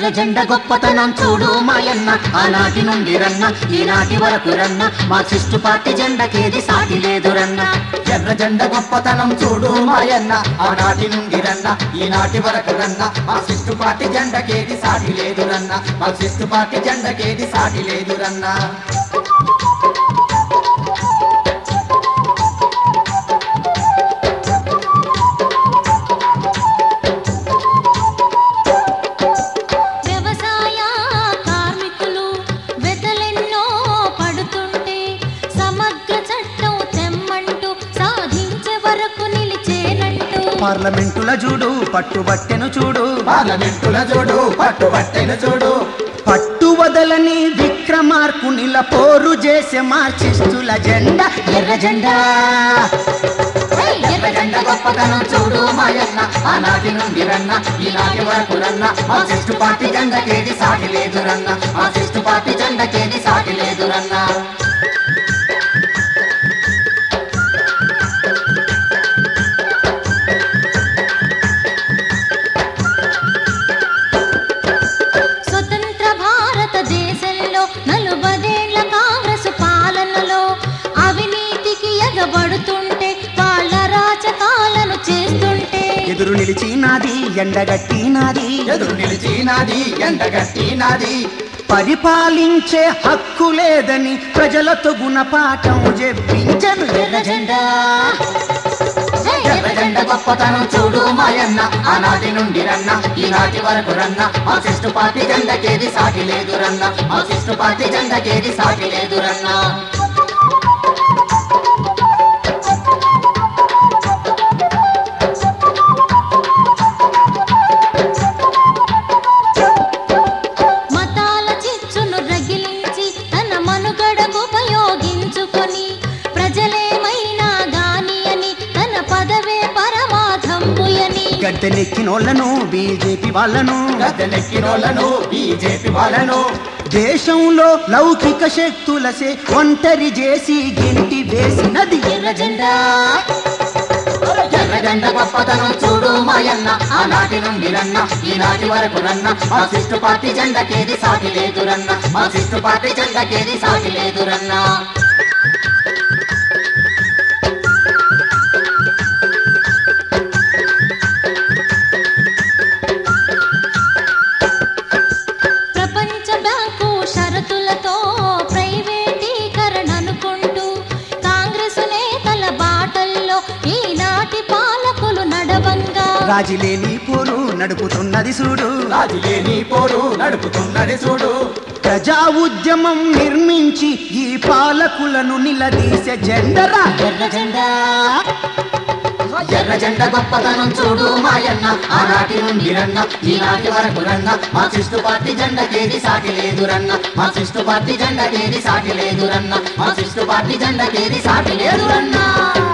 ఎర్ర జెండ గొప్పతనం చూడు మాయన్న ఆనాటి నుండి రన్న ఈనాటి వరకు రన్న మార్క్సిస్టు పార్టీ జెండకేది సాటి లేదు రన్న ఎర్ర జెండ గొప్పతనం చూడు మాయన్న ఆనాటి నుండి రన్న ఈనాటి వరకు రన్న మా సిస్టు పార్టీ జెండకేది సాటి లేదు రన్న మా సిస్టు పార్టీ జెండకేది సాటి లేదు రన్న వ్యవసాయ కార్మికులు వెతలెన్నో పడుతుంటే సమగ్ర చట్టం తెమ్మంటూ సాధించే వరకు నిలిచేనంటూ పార్లమెంటుల చూడు పట్టుబట్టెను చూడు పార్లమెంటుల చూడు పట్టుబట్టెను చూడు పట్టు వదలని విక్రమార్కునిల పోరు చేసే మార్చిస్తుల జెండా ఎర్ర జెండా ఎర్ర జెండ గొప్పతనం చూడు మాయన్న ఆనాటి నుండి రన్న ఈనాటి వరకు రన్న మార్క్సిస్టు పార్టీ జెండకేది సాటి లేదు రన్న మార్క్సిస్టు పార్టీ జెండకేది సాటి లేదు రన్న స్వతంత్ర భారతదేశంలో నలుబదేళ్ల కాంగ్రెస్ పాలనలో అవినీతికి ఎగబడుతుంటే వాళ్ళ రాజకాలను చేస్తుంటే ఎదురు నిలిచినాది ఎండగట్టినాది ఎదురు నిలిచినాది ఎండగట్టినాది పరిపాలించే హక్కు లేదని ప్రజలతో గుణపాఠం చెప్పించను ఎర్ర జెండా ఎర్ర జెండ గొప్పతనం చూడు మాయన్న ఆనాటి నుండి రన్న ఈనాటి వరకు రన్న మార్క్సిస్టు పార్టీ జెండకేది సాటి లేదు రన్న మార్క్సిస్టు పార్టీ జెండకేది సాటి లేదు రన్న మతాల చిచ్చును రగిలించి తన మనుగడకు ఉపయోగించుకొని ప్రజలేమైనా గాని అని తన పదవే పరమాధంబుయని గద్దెనెక్కినోళ్లను బీజేపీ వాళ్ళను గద్దెనెక్కినోళ్లను బీజేపీ వాళ్ళను దేశంలో లౌకిక శక్తులసే ఒంటరి చేసి గింటి వేసినది ఎర్ర జెండా ఎర్ర జెండ గొప్పతనం చూడు మాయన్న ఆనాటి నుండి రన్న ఈనాటి వరకు రన్న మార్క్సిస్టు పార్టీ జెండకేది సాటి లేదు రన్న మార్క్సిస్టు పార్టీ జెండకేది సాటి లేదు రన్న ప్రపంచ బ్యాంకు షరతులతో ప్రైవేటీకరణ అనుకుంటూ కాంగ్రెస్ నేతల బాటల్లో ఈనాటి పాలకులు నడవంగా రాజులేని పోరు నడుపుతున్నది చూడు రాజులేని పోరు నడుపుతున్నది చూడు ప్రజా ఉద్యమం నిర్మించి ఈ పాలకులను నిలదీసే జెండరా ఎర్ర జెండా ఎర్ర జెండ గొప్పతనం చూడు మాయన్న ఆనాటి నుండి రన్న ఈనాటి వరకు రన్న మార్క్సిస్టు పార్టీ జెండకేది సాటి లేదు రన్న మార్క్సిస్టు పార్టీ జెండకేది సాటి లేదు రన్న మార్క్సిస్టు పార్టీ జెండకేది సాటి లేదు రన్న